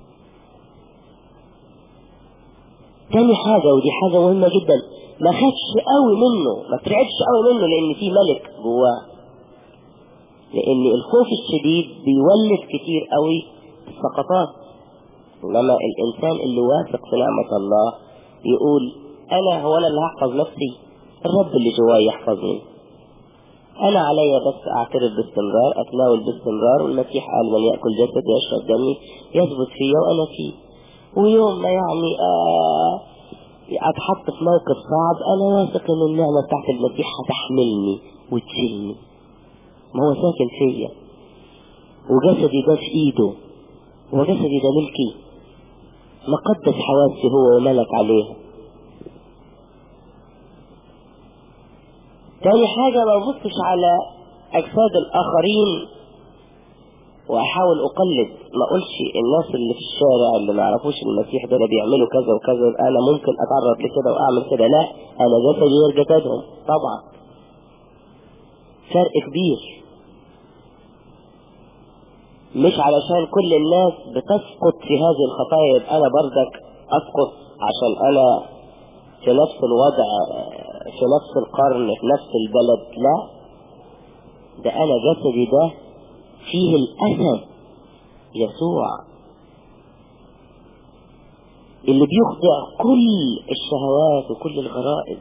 تاني حاجة ودي حاجة مهمة جدا ما خافش قوي منه ما ترعبش قوي منه لأن في ملك جواه لأن الخوف الشديد بيولد كتير قوي السقطات إنما الإنسان اللي واثق في نعمة الله يقول أنا هو أنا اللي هحفظ نفسي الرب اللي جواي يحفظني أنا علي بس أعترف باستمرار أتناول باستمرار والمسيح قال من يأكل جسد يشرب دمي يثبت فيا وأنا فيه ويوم ما يعني آه أتحط في موقف صعب أنا واثق إن النعمة بتاعت المسيح هتحملني وتشيلني ما هو ساكن فيا وجسدي ده في إيده وجسدي ده ملكي مقدس حواسي هو وملك عليها تاني حاجة ما ببصش على أجساد الآخرين وأحاول أقلد ما أقولش الناس اللي في الشارع اللي ما يعرفوش المسيح دول بيعملوا كذا وكذا أنا ممكن أتعرض لكده وأعمل كده لا أنا جسدي غير جسدهم طبعا فرق كبير مش علشان كل الناس بتسقط في هذه الخطايا يبقى أنا بردك أسقط عشان انا في نفس الوضع في نفس القرن في نفس البلد لا ده انا جسدي ده فيه الاسد يسوع اللي بيخضع كل الشهوات وكل الغرائز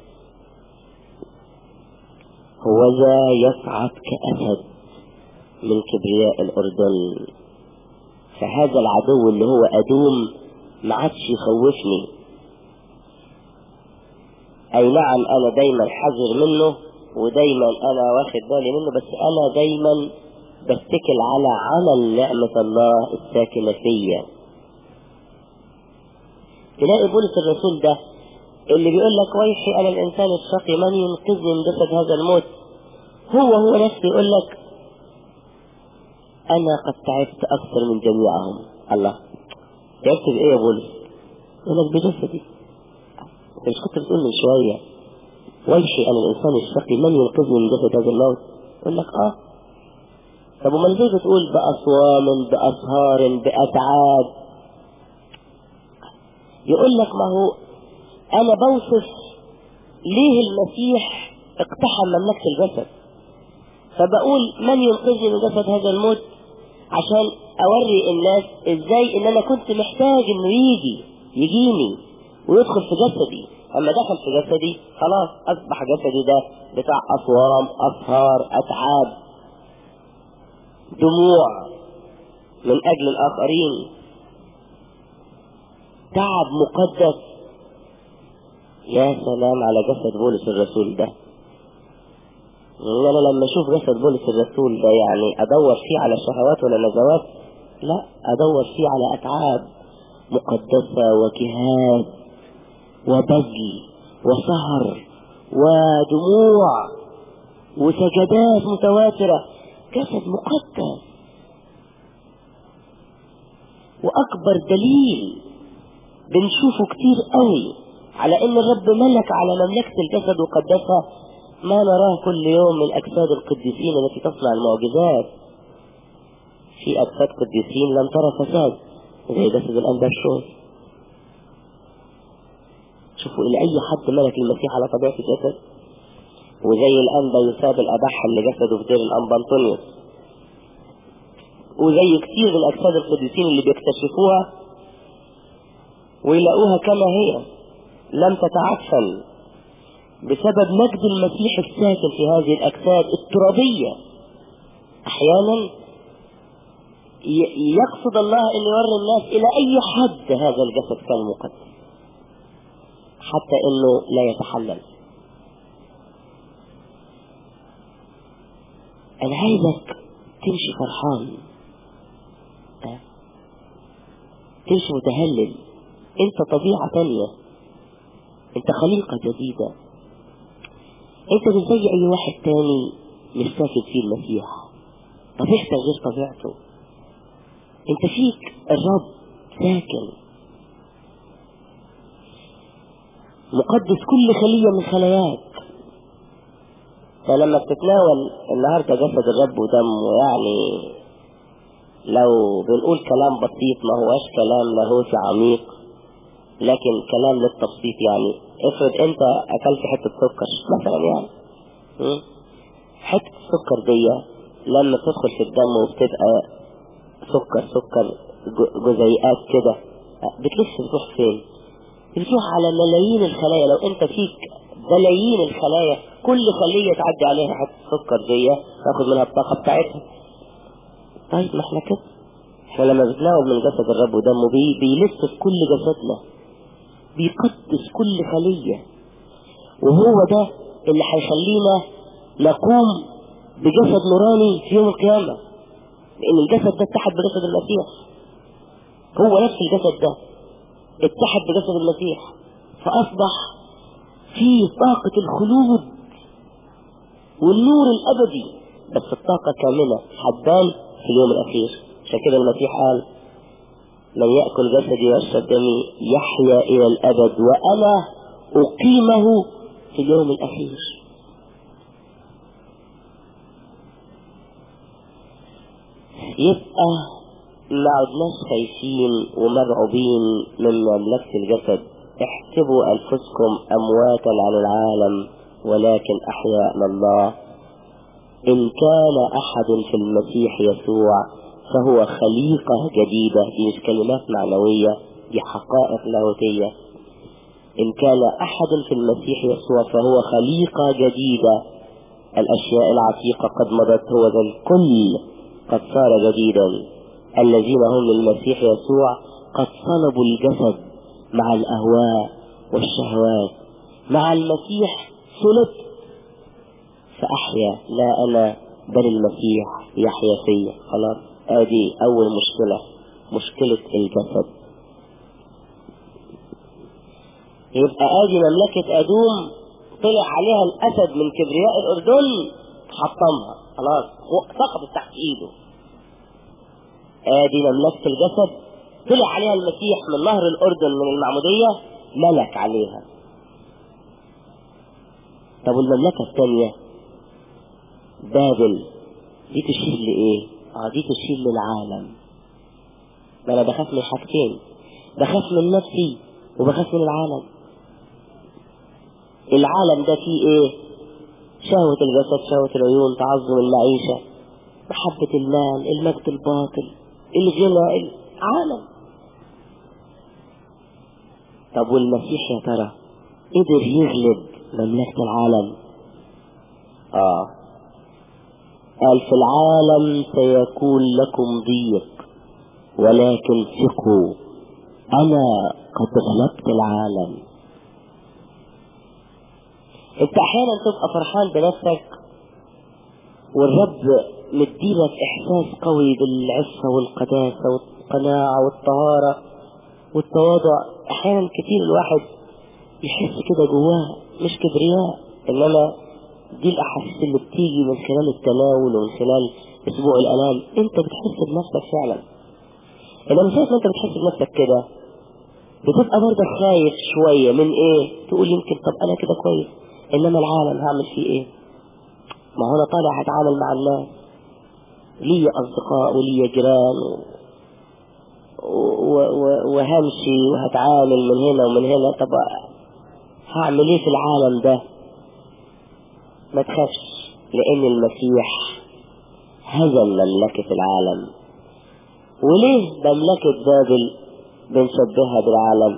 هو ذا يصعد كأسد من كبرياء الأردن فهذا العدو اللي هو أدوم ما عادش يخوفني أي نعم أنا دايما حذر منه ودايما أنا واخد بالي منه بس أنا دايما بتكل على عمل نعمة الله الساكنة فيا تلاقي بولس الرسول ده اللي بيقول لك ويحي أنا الإنسان الشقي من ينقذني من جسد هذا الموت هو هو نفسه يقول لك أنا قد تعبت أكثر من جميعهم الله تعبت بإيه يا بولس؟ يقول لك بجسدي أنت مش كنت بتقول من شوية ويحي أنا الإنسان الشقي من ينقذني من جسد هذا الموت؟ يقول لك آه طب وما ازاي بتقول بأصوام بأسهار بأتعاب يقول لك ما هو أنا بوصف ليه المسيح اقتحم مملكة الجسد فبقول من ينقذني من جسد هذا الموت عشان اوري الناس ازاي ان انا كنت محتاج انه يجي يجيني ويدخل في جسدي اما دخل في جسدي خلاص اصبح جسدي ده بتاع اصوام اسهار اتعاب دموع من اجل الاخرين تعب مقدس يا سلام على جسد بولس الرسول ده انا لما اشوف جسد بولس الرسول ده يعني ادور فيه على شهوات ولا نزوات لا ادور فيه على اتعاب مقدسة وجهاد وبذل وسهر ودموع وسجدات متواترة جسد مقدس واكبر دليل بنشوفه كتير قوي على ان الرب ملك على مملكة الجسد وقدسها ما نراه كل يوم من أجساد القديسين التي تصنع المعجزات في أجساد قديسين لم ترى فساد زي جسد الأنبا الشوز شوفوا إلى أي حد ملك المسيح على طبيعة الجسد وزي الأنبا يساب الأبح اللي جسده في دير الأنبا أنطونيوس وزي كتير من أجساد القديسين اللي بيكتشفوها ويلاقوها كما هي لم تتعفن بسبب مجد المسيح الساكن في هذه الأجساد الترابية أحيانا يقصد الله أن يوري الناس إلى أي حد هذا الجسد كان مقدس حتى أنه لا يتحلل أنا عايزك تمشي فرحان تمشي متهلل انت طبيعة تانية انت خليقة جديدة انت مش زي اي واحد تاني مش ساكن فيه المسيح طبيعتك غير طبيعته انت فيك الرب ساكن مقدس كل خلية من خلاياك فلما بتتناول النهاردة جسد الرب ودمه يعني لو بنقول كلام بسيط ما هواش كلام لاهوتي عميق لكن كلام للتبسيط يعني افرض انت اكلت حتة سكر مثلا يعني حتة السكر دي لما تدخل في الدم وبتبقى سكر سكر جزيئات كده بتلف بتروح فين بتروح على ملايين الخلايا لو انت فيك بلايين الخلايا كل خلية تعدي عليها حتة سكر دي تاخد منها الطاقة بتاعتها طيب ما احنا كده احنا لما بنتناول من جسد الرب ودمه بي بيلف في كل جسدنا بيقدس كل خلية وهو ده اللي هيخلينا نقوم بجسد نوراني في يوم القيامة لأن الجسد ده اتحد بجسد المسيح هو نفس الجسد ده اتحد بجسد المسيح فأصبح فيه طاقة الخلود والنور الأبدي بس الطاقة كاملة حبان في اليوم الأخير عشان كده المسيح قال من يأكل جسدي ويشرب دمي يحيا إلى الأبد وأنا أقيمه في اليوم الأخير يبقى ما عدناش خايفين ومرعوبين من مملكة الجسد احسبوا أنفسكم أمواتا عن العالم ولكن أحياء لله إن كان أحد في المسيح يسوع فهو خليقة جديدة دي مش كلمات معنوية دي حقائق لاهوتية إن كان أحد في المسيح يسوع فهو خليقة جديدة الأشياء العتيقة قد مضت هو ذا الكل قد صار جديدا الذين هم للمسيح يسوع قد صلبوا الجسد مع الأهواء والشهوات مع المسيح صلبت فأحيا لا أنا بل المسيح يحيا فيا خلاص ادي أول مشكلة مشكلة الجسد يبقى ادي مملكة ادوم طلع عليها الاسد من كبرياء الاردن حطمها خلاص سقطت تحت ايده ادي مملكة الجسد طلع عليها المسيح من نهر الاردن من المعمودية ملك عليها طب والمملكة الثانية بابل دي تشير لايه اه دي تشير للعالم ما انا بخاف من حاجتين بخاف من نفسي وبخاف من العالم العالم ده فيه ايه شهوة الجسد شهوة العيون تعظم المعيشة محبة المال المجد الباطل الغنى العالم طب والمسيح يا ترى قدر يغلب مملكة العالم اه قال في العالم سيكون لكم ضيق ولكن ثقوا انا قد غلبت العالم انت احيانا تبقى فرحان بنفسك والرب مديلك احساس قوي بالعفة والقداسة والقناعة والطهارة والتواضع احيانا كتير الواحد يحس كده جواه مش كبرياء انما دي الاحاسيس اللي بتيجي من خلال التناول ومن خلال اسبوع الالام انت بتحس بنفسك فعلا انما شايف ما انت بتحس بنفسك كده بتبقى برضه خايف شوية من ايه تقول يمكن طب انا كده كويس انما العالم هعمل فيه ايه ما هو انا طالع هتعامل مع الناس لي اصدقاء ولي جيران و... و... وهمشي وهتعامل من هنا ومن هنا طب هعمل ايه في العالم ده ما تخافش لان المسيح هزم مملكة العالم وليه مملكة بابل بنشبهها بالعالم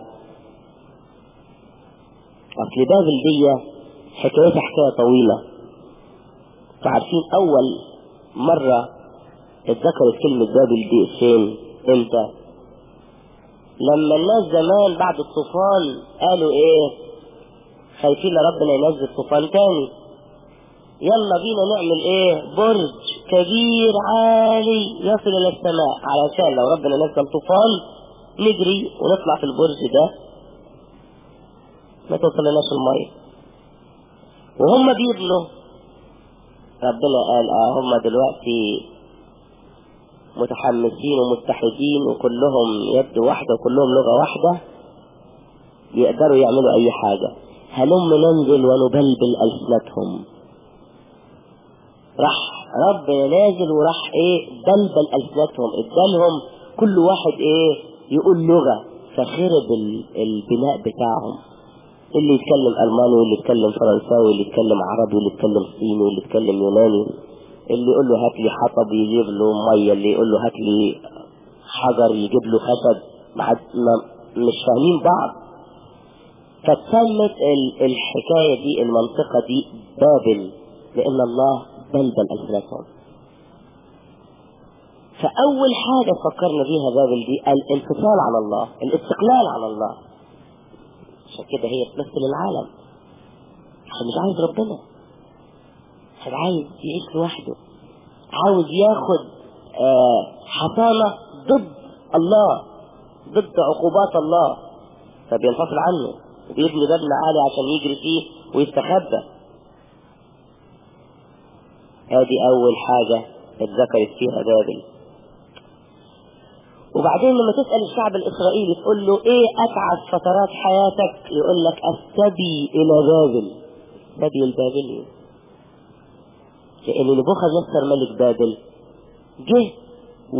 اصل بابل دي حكايتها حكاية طويلة تعرفين اول مرة اتذكرت كلمة بابل دي فين امتى لما الناس زمان بعد الطوفان قالوا ايه خايفين ربنا ينزل طوفان تاني يلا بينا نعمل ايه برج كبير عالي يصل الى السماء علشان لو ربنا نزل طوفان نجري ونطلع في البرج ده ما توصلناش المية وهم بيبنوا ربنا قال اه هم دلوقتي متحمسين ومتحدين وكلهم يد واحدة وكلهم لغة واحدة يقدروا يعملوا اي حاجة هلم ننزل ونبلبل ألسنتهم راح ربنا نازل وراح ايه بلبل ألسنتهم ادالهم كل واحد ايه يقول لغة فخرب البناء بتاعهم اللي يتكلم ألماني واللي يتكلم فرنساوي واللي يتكلم عربي واللي يتكلم صيني واللي يتكلم يوناني اللي يقول له هات لي حطب يجيب له ميه اللي يقول له هات لي حجر يجيب له خشب مش فاهمين بعض فتسمت الحكاية دي المنطقة دي بابل لأن الله بلبل ألسنتهم فأول حاجة فكرنا بيها بابل دي الانفصال عن الله الاستقلال عن الله عشان كده هي تمثل العالم عشان مش عايز ربنا عشان عايز يعيش لوحده عاوز ياخد آه حصانة ضد الله ضد عقوبات الله فبينفصل عنه وبيبني مبنى عالي عشان يجري فيه ويستخبى هذه أول حاجة اتذكرت فيها بابل وبعدين لما تسأل الشعب الإسرائيلي تقول له إيه أتعب فترات حياتك يقول لك السبي إلى بابل سبي البابلي لأن نبوخذ نصر ملك بابل جه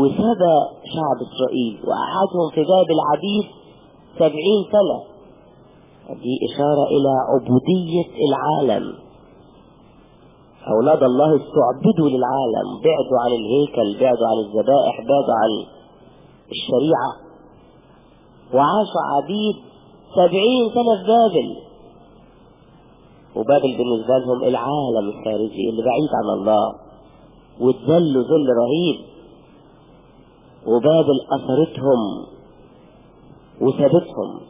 وسبى شعب إسرائيل وقعدهم في بابل عبيد سبعين سنة دي إشارة إلى عبودية العالم أولاد الله استعبدوا للعالم بعدوا عن الهيكل بعدوا عن الذبائح بعدوا عن الشريعة وعاشوا عبيد سبعين سنة في بابل وبابل بالنسبة لهم العالم الخارجي اللي بعيد عن الله واتذلوا ذل رهيب وبابل أثرتهم وسابتهم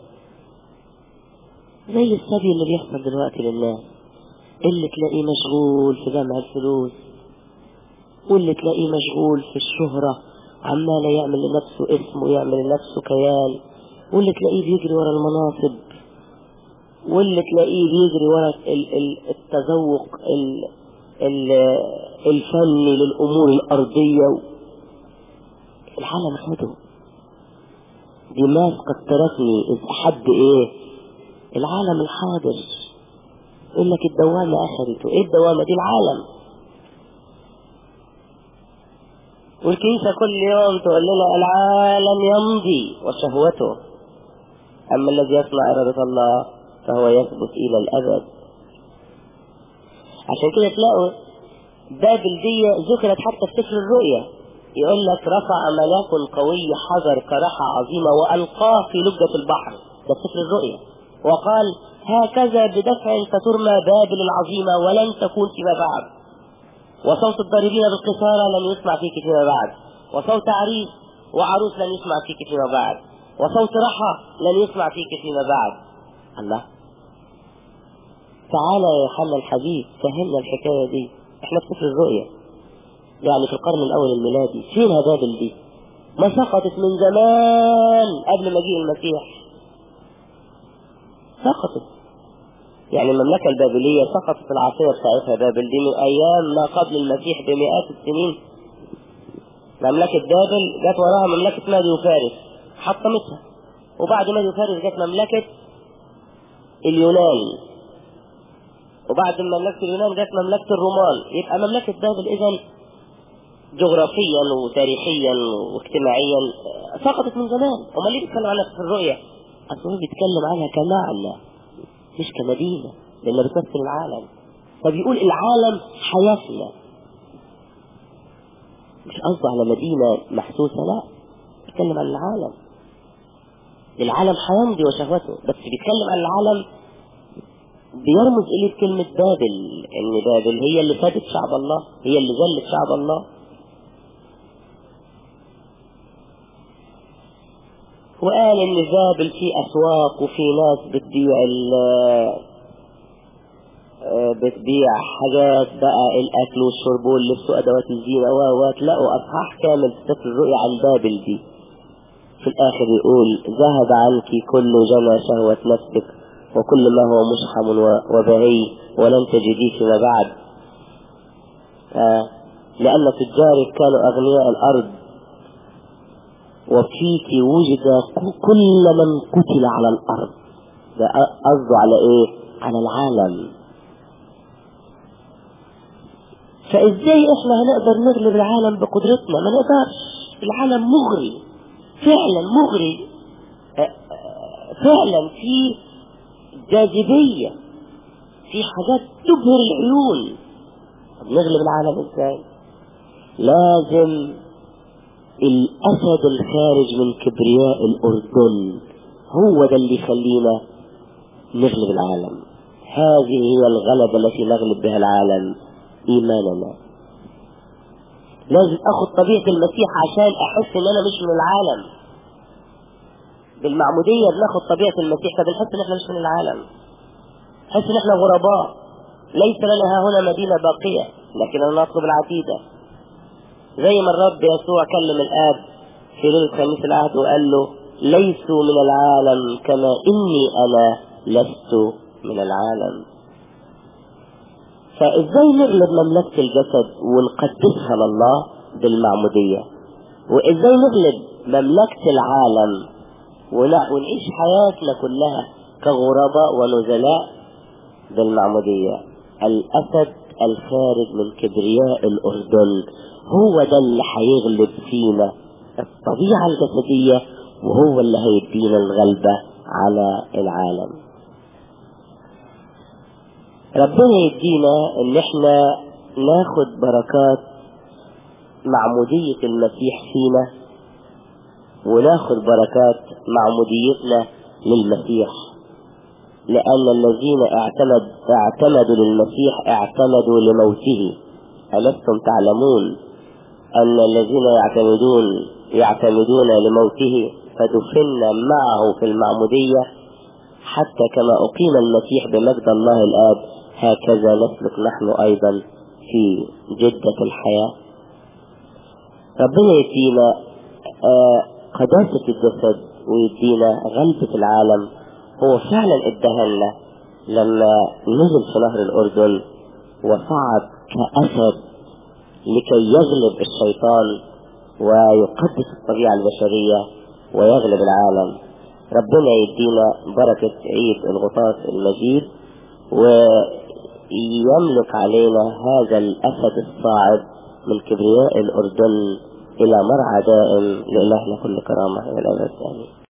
زي السبي اللي بيحصل دلوقتي للناس اللي تلاقيه مشغول في جمع الفلوس واللي تلاقيه مشغول في الشهرة عمال يعمل لنفسه اسم ويعمل لنفسه كيان واللي تلاقيه بيجري ورا المناصب واللي تلاقيه بيجري ورا التذوق الفني للأمور الأرضية العالم خده دماغ قد تركني إذ أحب إيه العالم الحاضر يقول لك الدوامة أخذته إيه الدوامة دي العالم والكنيسة كل يوم تقول لنا العالم يمضي وشهوته أما الذي يصنع إرادة الله فهو يثبت إلى الأبد عشان كده تلاقوا بابل دي ذكرت حتى في سفر الرؤيا يقول لك رفع ملاك قوي حجر كرحة عظيمة وألقاه في لجة البحر ده سفر الرؤيا وقال هكذا بدفع سترمى بابل العظيمة ولن تكون فيما بعد وصوت الضاربين بالقصارى لن يسمع فيك فيما بعد وصوت عريس وعروس لن يسمع فيك فيما بعد وصوت رحى لن يسمع فيك فيما بعد الله تعالى يا يوحنا الحبيب فهمنا الحكاية دي احنا في سفر الرؤيا يعني في القرن الاول الميلادي فين بابل دي ما سقطت من زمان قبل مجيء المسيح سقطت يعني المملكة البابلية سقطت العاصمة بتاعتها بابل دي من أيام ما قبل المسيح بمئات السنين مملكة بابل جت وراها مملكة مادي وفارس حطمتها وبعد مادي وفارس جت مملكة اليونان وبعد مملكة اليونان جت مملكة الرومان يبقى مملكة بابل إذا جغرافيا وتاريخيا واجتماعيا سقطت من زمان امال ليه بيتكلم عنها في الرؤيا اصل بيتكلم عنها كمعنى مش كمدينة لأنها بتمثل العالم فبيقول العالم حياتنا مش قصده على مدينة محسوسة لا بيتكلم عن العالم العالم حيمضي وشهوته بس بيتكلم عن العالم بيرمز إليه كلمة بابل إن بابل هي اللي فادت شعب الله هي اللي ذلت شعب الله وقال ان بابل في اسواق وفي ناس بتبيع بتبيع حاجات بقى الاكل والشرب واللبس وادوات الزينه وتلاقوا اصحاح كامل في سفر الرؤيا عن بابل دي في الاخر يقول ذهب عنك كل جنى شهوة نفسك وكل ما هو مشحم وبهي ولن تجديه فيما بعد آه لأن تجارك كانوا أغنياء الأرض وفيك وجد كل من قتل على الأرض ده قصده على إيه؟ على العالم فإزاي إحنا هنقدر نغلب العالم بقدرتنا ما نقدرش العالم مغري فعلا مغري فعلا في جاذبية في حاجات تبهر العيون طب نغلب العالم ازاي لازم الأسد الخارج من كبرياء الأردن هو ده اللي يخلينا نغلب العالم هذه هي الغلبة التي نغلب بها العالم إيماننا لازم أخذ طبيعة المسيح عشان أحس إن أنا مش من العالم بالمعمودية بناخد طبيعة المسيح فبنحس إن إحنا مش من العالم نحس إن إحنا غرباء ليس لنا ها هنا مدينة باقية لكننا نطلب العتيدة زي ما الرب يسوع كلم الآب في ليلة خميس العهد وقال له ليسوا من العالم كما إني أنا لست من العالم فإزاي نغلب مملكة الجسد ونقدسها لله بالمعمودية وإزاي نغلب مملكة العالم ونعيش حياتنا كلها كغرباء ونزلاء بالمعمودية الأسد الخارج من كبرياء الأردن هو ده اللي هيغلب فينا الطبيعة الجسدية وهو اللي هيدينا الغلبة على العالم ربنا يدينا ان احنا ناخد بركات معمودية المسيح فينا وناخد بركات معموديتنا للمسيح لأن الذين اعتمد اعتمدوا للمسيح اعتمدوا لموته ألستم تعلمون أن الذين يعتمدون يعتمدون لموته فدفنا معه في المعمودية حتى كما أقيم المسيح بمجد الله الآب هكذا نسلك نحن أيضا في جدة الحياة ربنا يدينا آه قداسة الجسد ويدينا غلبة العالم هو فعلا ادهلنا لما نزل في نهر الأردن وصعد كأسد لكي يغلب الشيطان ويقدس الطبيعة البشرية ويغلب العالم ربنا يدينا بركة عيد الغطاس المجيد ويملك علينا هذا الأسد الصاعد من كبرياء الأردن إلى مرعى دائم لإلهنا كل كرامة إلى الأبد آمين